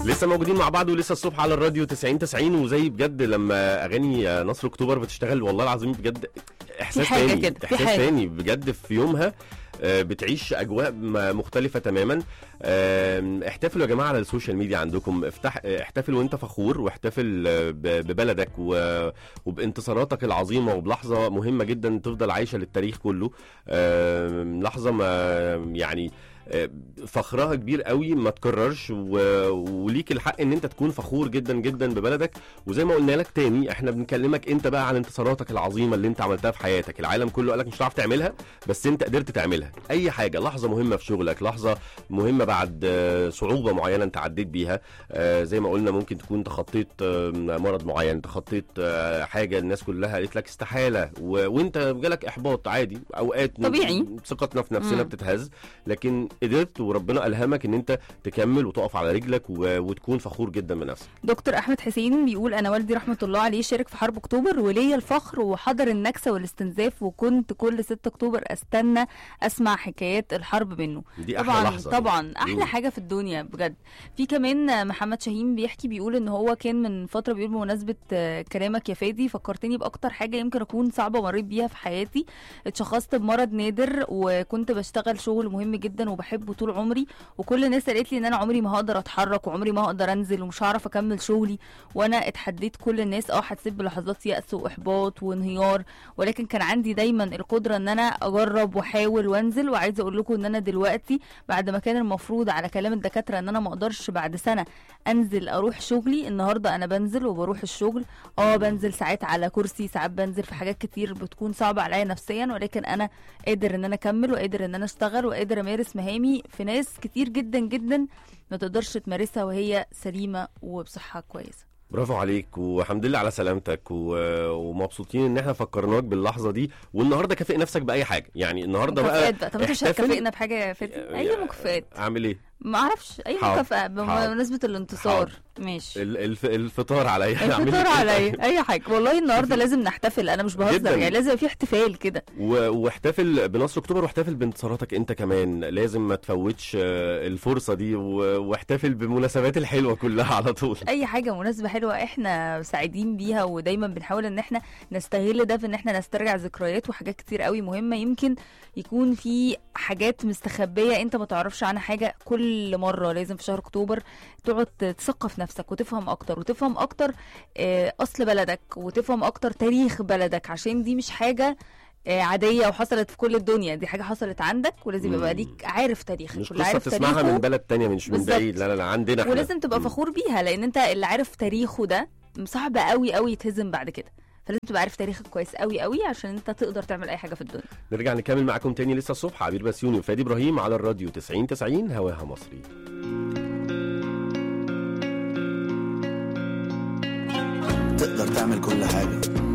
لسه موجودين مع بعض ولسه الصبح على الراديو 90 90 وزي بجد لما اغاني نصر اكتوبر بتشتغل والله العظيم بجد احساس في حاجة تاني كده، في احساس حاجة. تاني بجد في يومها آه، بتعيش اجواء م- مختلفه تماما آم، احتفلوا يا جماعه على السوشيال ميديا عندكم افتح اه، احتفل وانت فخور واحتفل آه، ب- ببلدك و- وبانتصاراتك العظيمه وبلحظه مهمه جدا تفضل عايشه للتاريخ كله آم، لحظه ما يعني آه، فخرها كبير قوي ما تكررش و- وليك الحق ان انت تكون فخور جدا جدا ببلدك وزي ما قلنا لك تاني احنا بنكلمك انت بقى عن انتصاراتك العظيمه اللي انت عملتها في حياتك العالم كله قالك مش هتعرف تعملها بس انت قدرت تعملها اي حاجه لحظه مهمه في شغلك لحظه مهمه بعد آه، صعوبه معينه انت عديت بيها آه، زي ما قلنا ممكن تكون تخطيت آه، مرض معين تخطيت آه، حاجه الناس كلها قالت لك استحاله و... وانت جالك احباط عادي اوقات طبيعي. ثقتنا في نفسنا مم. بتتهز لكن قدرت وربنا الهمك ان انت تكمل وتقف على رجلك و... وتكون فخور جدا بنفسك دكتور احمد حسين بيقول انا والدي رحمه الله عليه شارك في حرب اكتوبر وليا الفخر وحضر النكسه والاستنزاف وكنت كل 6 اكتوبر استنى اسمع حكايات الحرب منه دي احلى طبعا لحظه طبعا مم. احلى حاجه في الدنيا بجد في كمان محمد شاهين بيحكي بيقول ان هو كان من فتره بيقول بمناسبه آه، كلامك يا فادي فكرتني باكتر حاجه يمكن اكون صعبه مريت بيها في حياتي اتشخصت بمرض نادر وكنت بشتغل شغل مهم جدا وبحبه طول عمري وكل الناس قالت لي ان انا عمري ما هقدر اتحرك وعمري ما هقدر انزل ومش هعرف اكمل شغلي وانا اتحديت كل الناس اه حسيت بلحظات يأس واحباط وانهيار ولكن كان عندي دايما القدره ان انا اجرب واحاول وانزل وعايزه اقول لكم ان انا دلوقتي بعد ما كان المفروض على كلام الدكاتره ان انا ما اقدرش بعد سنه انزل اروح شغلي النهارده انا بنزل وبروح الشغل اه بنزل ساعات على كرسي ساعات بنزل في حاجات كتير بتكون صعبه عليا نفسيا ولكن انا قادر ان انا اكمل وقادر ان انا اشتغل وقادر امارس مهامي في ناس كتير جدا جدا ما تقدرش تمارسها وهي سليمه وبصحه كويسه برافو عليك والحمد لله على سلامتك و... ومبسوطين ان احنا فكرناك باللحظه دي والنهارده كافئ نفسك باي حاجه يعني النهارده بقى مكافآت بقى طب انت مش احتفل. هتكافئنا بحاجه يا فادي اي مكافآت اعمل ايه ما اعرفش اي حاضر، مكافاه حاضر، بمناسبه الانتصار حاضر. ماشي ال- الف... الفطار عليا أعمل الفطار إيه؟ عليا اي حاجه والله النهارده لازم نحتفل انا مش بهزر جداً. يعني لازم يبقى في احتفال كده و... واحتفل بنصر اكتوبر واحتفل بانتصاراتك انت كمان لازم ما تفوتش آه، الفرصه دي و... واحتفل بالمناسبات الحلوه كلها على طول اي حاجه مناسبه حلوه احنا سعيدين بيها ودايما بنحاول ان احنا نستغل ده في ان احنا نسترجع ذكريات وحاجات كتير قوي مهمه يمكن يكون في حاجات مستخبيه انت ما تعرفش عنها حاجه كل مره لازم في شهر اكتوبر تقعد تثقف نفسك وتفهم اكتر وتفهم اكتر آه، اصل بلدك وتفهم اكتر تاريخ بلدك عشان دي مش حاجه آه، عاديه وحصلت في كل الدنيا دي حاجه حصلت عندك ولازم يبقى مم. ليك عارف تاريخك مش واللي قصه عارف تسمعها تاريخه من بلد تانية مش من بالظبط. بعيد لا لا لا عندنا احنا ولازم تبقى مم. فخور بيها لان انت اللي عارف تاريخه ده صعب قوي قوي يتهزم بعد كده فلازم تبقى عارف تاريخك كويس قوي قوي عشان انت تقدر تعمل اي حاجه في الدنيا نرجع نكمل معاكم تاني لسه الصبح عبير بسيوني وفادي ابراهيم على الراديو 90 90 هواها مصري تقدر تعمل كل حاجة